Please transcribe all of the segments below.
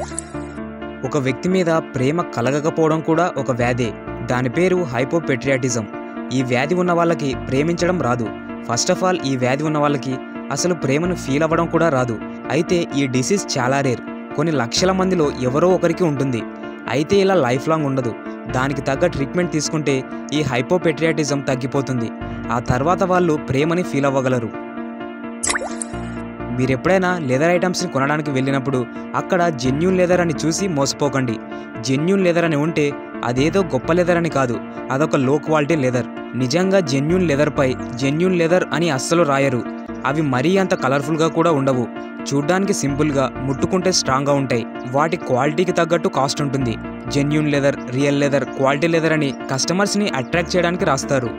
ఒక వ్యక్తి మీద ప్రేమ కలగకపోవడం కూడా ఒక వ్యాధే దాని పేరు హైపోపెట్రియాటిజం ఈ వ్యాధి ఉన్న వాళ్ళకి ప్రేమించడం రాదు ఫస్ట్ ఆఫ్ ఆల్ ఈ వ్యాధి ఉన్న వాళ్ళకి అసలు ప్రేమను ఫీల్ అవ్వడం కూడా రాదు అయితే ఈ డిసీజ్ చాలా రేర్ కొన్ని లక్షల మందిలో ఎవరో ఒకరికి ఉంటుంది అయితే ఇలా లైఫ్ లాంగ్ ఉండదు దానికి తగ్గ ట్రీట్మెంట్ తీసుకుంటే ఈ హైపోపెట్రియాటిజం తగ్గిపోతుంది ఆ తర్వాత వాళ్ళు ప్రేమని ఫీల్ అవ్వగలరు మీరు ఎప్పుడైనా లెదర్ ఐటమ్స్ని కొనడానికి వెళ్ళినప్పుడు అక్కడ జెన్యున్ లెదర్ అని చూసి మోసపోకండి జెన్యున్ లెదర్ అని ఉంటే అదేదో గొప్ప లెదర్ అని కాదు అదొక లో క్వాలిటీ లెదర్ నిజంగా జెన్యున్ లెదర్పై జెన్యున్ లెదర్ అని అస్సలు రాయరు అవి మరీ అంత కలర్ఫుల్గా కూడా ఉండవు చూడ్డానికి సింపుల్గా ముట్టుకుంటే స్ట్రాంగ్గా ఉంటాయి వాటి క్వాలిటీకి తగ్గట్టు కాస్ట్ ఉంటుంది genuine leather real leather quality leather అని కస్టమర్స్ని అట్రాక్ట్ చేయడానికి రాస్తారు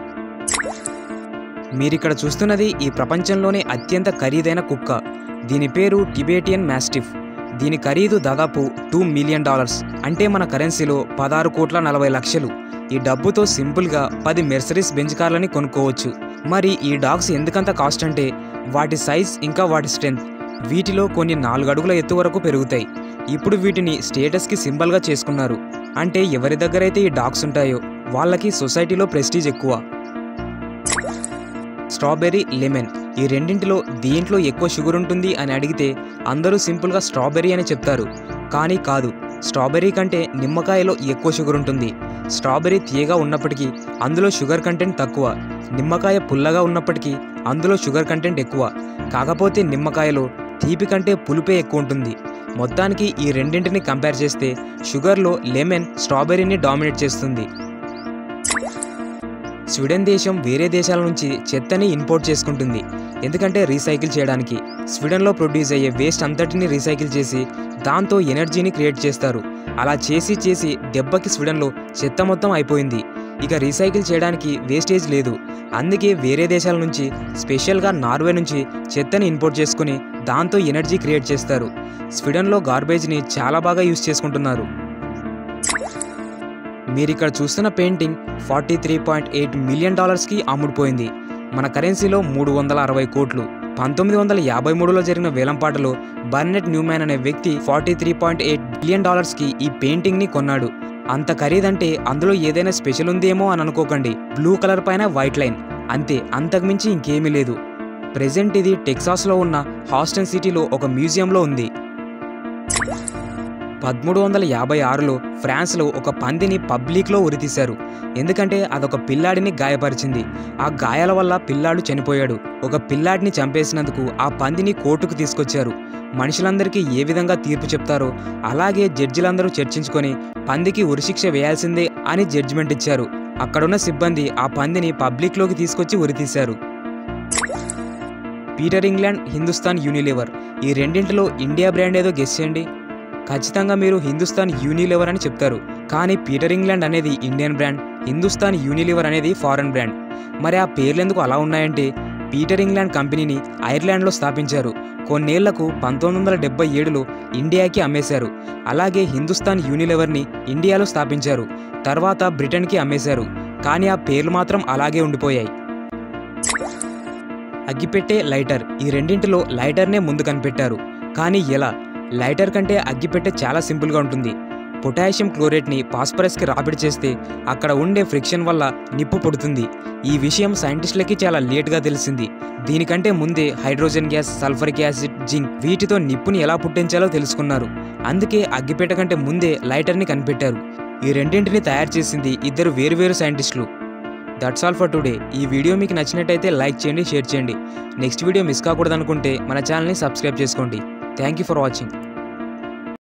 మీరిక్కడ చూస్తున్నది ఈ ప్రపంచంలోనే అత్యంత ఖరీదైన కుక్క దీని పేరు టిబేటియన్ మాస్టిఫ్ దీని ఖరీదు దాదాపు టూ మిలియన్ డాలర్స్ అంటే మన కరెన్సీలో పదహారు కోట్ల నలభై లక్షలు ఈ డబ్బుతో సింపుల్గా పది మెర్సరీస్ బెంచ్ కార్లని కొనుక్కోవచ్చు మరి ఈ డాగ్స్ ఎందుకంత కాస్ట్ అంటే వాటి సైజ్ ఇంకా వాటి స్ట్రెంత్ వీటిలో కొన్ని నాలుగు అడుగుల ఎత్తు వరకు పెరుగుతాయి ఇప్పుడు వీటిని స్టేటస్కి సింబల్గా చేసుకున్నారు అంటే ఎవరి దగ్గరైతే ఈ డాగ్స్ ఉంటాయో వాళ్ళకి సొసైటీలో ప్రెస్టీజ్ ఎక్కువ స్ట్రాబెర్రీ లెమన్ ఈ రెండింటిలో దీంట్లో ఎక్కువ షుగర్ ఉంటుంది అని అడిగితే అందరూ సింపుల్గా స్ట్రాబెర్రీ అని చెప్తారు కానీ కాదు స్ట్రాబెర్రీ కంటే నిమ్మకాయలో ఎక్కువ షుగర్ ఉంటుంది స్ట్రాబెర్రీ తీయగా ఉన్నప్పటికీ అందులో షుగర్ కంటెంట్ తక్కువ నిమ్మకాయ పుల్లగా ఉన్నప్పటికీ అందులో షుగర్ కంటెంట్ ఎక్కువ కాకపోతే నిమ్మకాయలో తీపి కంటే పులుపే ఎక్కువ ఉంటుంది మొత్తానికి ఈ రెండింటిని కంపేర్ చేస్తే షుగర్లో లెమన్ స్ట్రాబెర్రీని డామినేట్ చేస్తుంది స్వీడన్ దేశం వేరే దేశాల నుంచి చెత్తని ఇంపోర్ట్ చేసుకుంటుంది ఎందుకంటే రీసైకిల్ చేయడానికి స్వీడన్లో ప్రొడ్యూస్ అయ్యే వేస్ట్ అంతటిని రీసైకిల్ చేసి దాంతో ఎనర్జీని క్రియేట్ చేస్తారు అలా చేసి చేసి దెబ్బకి స్వీడన్లో చెత్త మొత్తం అయిపోయింది ఇక రీసైకిల్ చేయడానికి వేస్టేజ్ లేదు అందుకే వేరే దేశాల నుంచి స్పెషల్గా నార్వే నుంచి చెత్తని ఇంపోర్ట్ చేసుకుని దాంతో ఎనర్జీ క్రియేట్ చేస్తారు స్వీడన్లో గార్బేజ్ని చాలా బాగా యూజ్ చేసుకుంటున్నారు మీరు ఇక్కడ చూస్తున్న painting forty three point eight million డాలర్స్కి అమ్ముడుపోయింది మన కరెన్సీలో మూడు వందల అరవై కోట్లు పంతొమ్మిది వందల యాభై మూడులో జరిగిన వేలంపాటలో బర్నెట్ న్యూమ్యాన్ అనే వ్యక్తి forty three point eight billion డాలర్స్కి ఈ పెయింటింగ్ని కొన్నాడు అంత ఖరీదంటే అందులో ఏదైనా స్పెషల్ ఉందేమో అని అనుకోకండి బ్లూ కలర్ పైన వైట్ లైన్ అంతే అంతకుమించి ఇంకేమీ లేదు ప్రెజెంట్ ఇది టెక్సాస్లో ఉన్న హాస్టన్ సిటీలో ఒక మ్యూజియంలో ఉంది పదమూడు వందల యాభై ఆరులో ఫ్రాన్స్లో ఒక పందిని పబ్లిక్లో ఉరితీశారు ఎందుకంటే అదొక పిల్లాడిని గాయపరిచింది ఆ గాయాల వల్ల పిల్లాడు చనిపోయాడు ఒక పిల్లాడిని చంపేసినందుకు ఆ పందిని కోర్టుకు తీసుకొచ్చారు మనుషులందరికీ ఏ విధంగా తీర్పు చెప్తారో అలాగే జడ్జిలందరూ చర్చించుకొని పందికి ఉరిశిక్ష వేయాల్సిందే అని జడ్జిమెంట్ ఇచ్చారు అక్కడున్న సిబ్బంది ఆ పందిని పబ్లిక్లోకి తీసుకొచ్చి ఉరితీశారు పీటర్ ఇంగ్లాండ్ హిందుస్థాన్ యూనిలివర్ ఈ రెండింటిలో ఇండియా బ్రాండ్ ఏదో గెస్ చేయండి ఖచ్చితంగా మీరు హిందుస్థాన్ యూనిలివర్ అని చెప్తారు కానీ పీటర్ ఇంగ్లాండ్ అనేది ఇండియన్ బ్రాండ్ హిందుస్థాన్ యూనిలివర్ అనేది ఫారెన్ బ్రాండ్ మరి ఆ పేర్లు ఎందుకు అలా ఉన్నాయంటే పీటర్ ఇంగ్లాండ్ కంపెనీని ఐర్లాండ్లో స్థాపించారు కొన్నేళ్లకు పంతొమ్మిది వందల డెబ్బై ఏడులో ఇండియాకి అమ్మేశారు అలాగే హిందుస్థాన్ యూనిలివర్ని ఇండియాలో స్థాపించారు తర్వాత బ్రిటన్కి అమ్మేశారు కానీ ఆ పేర్లు మాత్రం అలాగే ఉండిపోయాయి అగ్గిపెట్టే లైటర్ ఈ రెండింటిలో లైటర్నే ముందు కనిపెట్టారు కానీ ఎలా లైటర్ కంటే అగ్గిపెట్టె చాలా సింపుల్గా ఉంటుంది పొటాషియం క్లోరేట్ని పాస్పరస్కి రాపిడి చేస్తే అక్కడ ఉండే ఫ్రిక్షన్ వల్ల నిప్పు పుడుతుంది ఈ విషయం సైంటిస్టులకి చాలా లేట్గా తెలిసింది దీనికంటే ముందే hydrogen gas sulphuric acid zinc వీటితో నిప్పుని ఎలా పుట్టించాలో తెలుసుకున్నారు అందుకే అగ్గిపెట్టె కంటే ముందే లైటర్ని కనిపెట్టారు ఈ రెండింటిని తయారు చేసింది ఇద్దరు వేరువేరు సైంటిస్టులు దట్స్ ఆల్ ఫర్ టుడే ఈ వీడియో మీకు నచ్చినట్టయితే లైక్ చేయండి షేర్ చేయండి నెక్స్ట్ వీడియో మిస్ కాకూడదనుకుంటే మన ఛానల్ని సబ్స్క్రైబ్ చేసుకోండి థ్యాంక్ యూ ఫర్ వాచింగ్